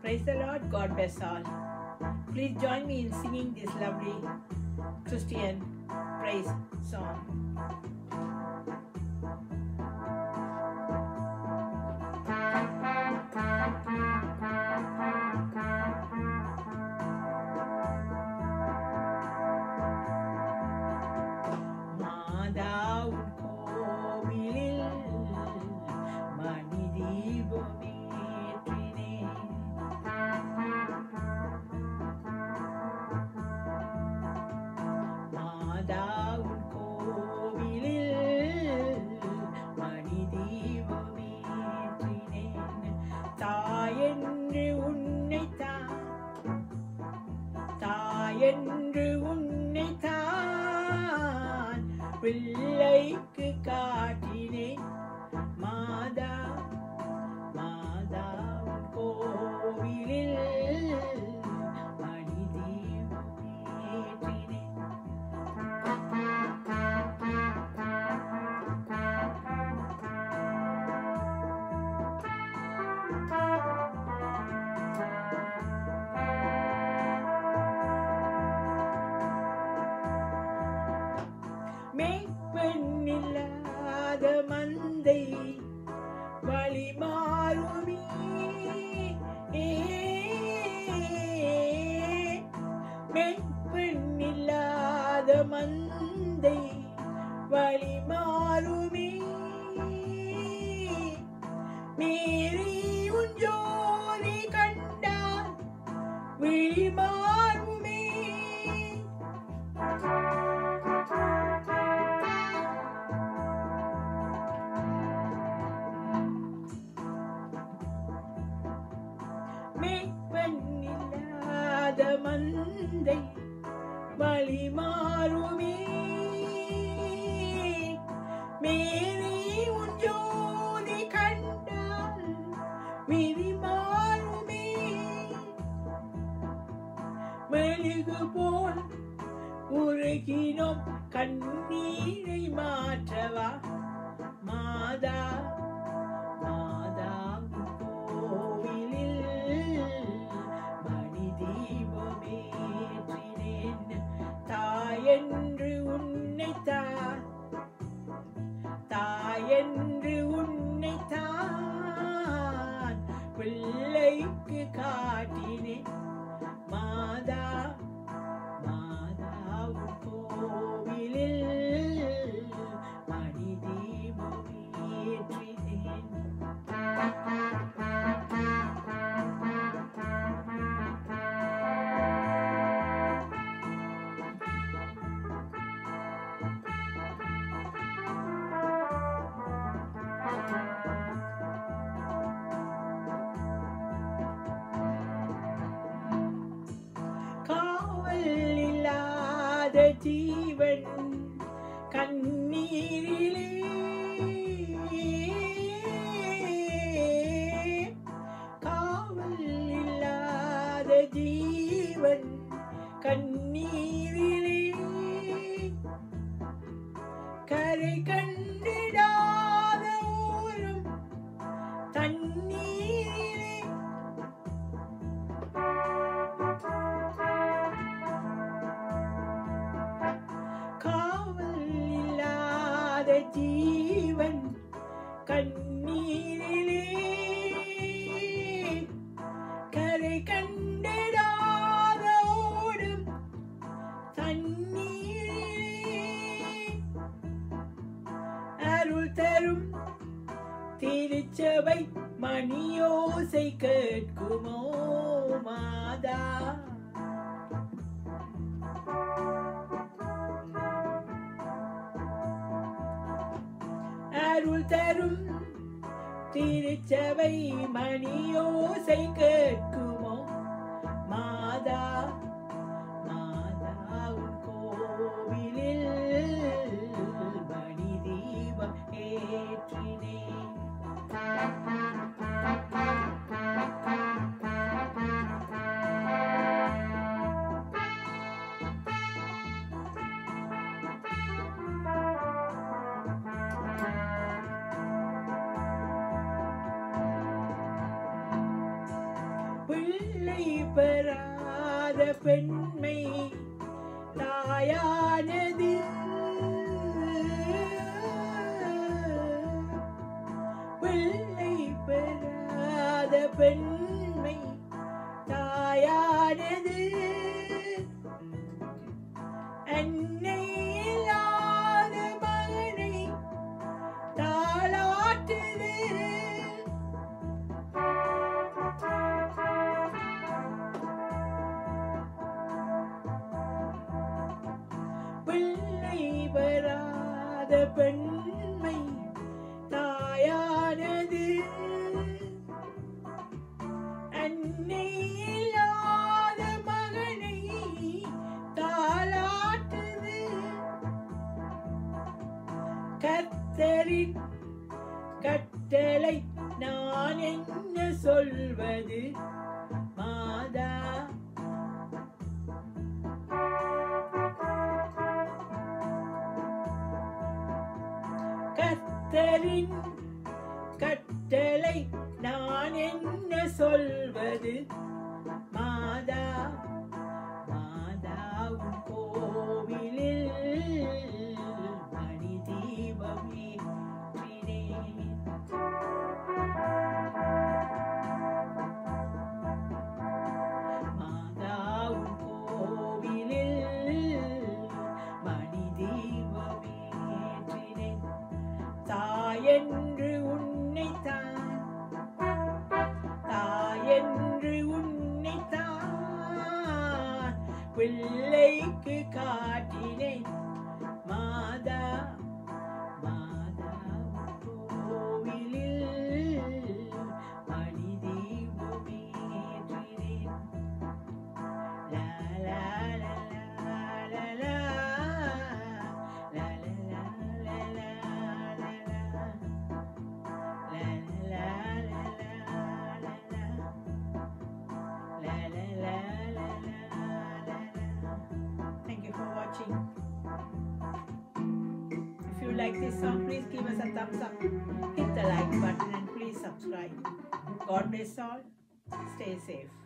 Praise the Lord. God bless all. Please join me in singing this lovely Christian praise song. மாதாவுன் கோவிலில் மணி தீபமேற்றினேன் மாதாவுன் கோவிலில் மணி தீபமேற்றினேன் தாயென்று உன்னை தான் தாயென்று உன்னை தான் பிள்ளைக்கு காட்டினேன் மாதா மாதா உன் கோவிலில் மணி தீபமேற்றினேன் மேய்ப்பெண்ணில்லாத மந்தை வழி மாறுமீ மேய்ப்பெண்ணில்லாத மந்தை வழி மாறுமீ மீறி உன் ஜோதி கண்டால் விழி மாறுமே மேய்ப்பெண்ணில்லாத மந்தை வழி மாறுமே மேரி உன் ஜோதி கண்டால் விதி மாறுமே மெழுகு போல் உருகினோம் கண்ணீரை மாற்றவா மாதா மாதா கோவிலில் மணி தீபமேற்றினேன் தாயென்று உன்னை தான் தாயென்று உன்னை தான் பிள்ளைக்கு காட்டினேன் மாதா மாதா உன் கோவிலில் மணி தீபமேற்றினேன் காவல் இல்லாத ஜீவன் கண்ணீரிலே காவல் இல்லாத ஜீவன் கண்ணீரிலே கரை கண்டிடாத ஊரும் தண்ணீரிலே காவல் இல்லாத ஜீவன் கண்ணீரிலே கரை கண்டிடாத ஓடும் தண்ணீரிலே அருள் தரும் திருச்சபை மணியோசை கேட்குமோ மாதா அருள் தரும் திருச்சபை மணியோசை கேட்குமோ மாதா மாதா உன் கோவிலில் மணி தீபம் ஏற்றினேன் பிள்ளை பிள்ளை பெறாத பெண்மை தாயானது பிள்ளை பெறாத பெண்மை தாயானது அன்னை இல்லாத மகனை தாளாட்டுது பிள்ளை பெறாத பெண்மை தாயானது அன்னை இல்லாத மகனை தாளாட்டுது கத்தரின் கட்டளை நான் என்ன சொல்வது மாதா கத்தரின் கட்டளை நான் என்ன சொல்வது மாதா மாதாவும் கோவிலில் மணி தீபமே மாதாவும் கோவிலில் மணி தீபமேற்றினேன் தாயென்று உன்னைத்தான் தாயென்று உன்னைத்தான் பிள்ளைக்கு காட்டினேன் மாதா மாதா கோவிலில் மணி தீபமேற்றினேன் லா லா லா லா லா லா. லா லா லா லா லா லா லா. La la la la la la. La la la la la la la. Thank you for watching. If you like this song, please give us a thumbs up. Hit the like button and please subscribe. God bless all. Stay safe.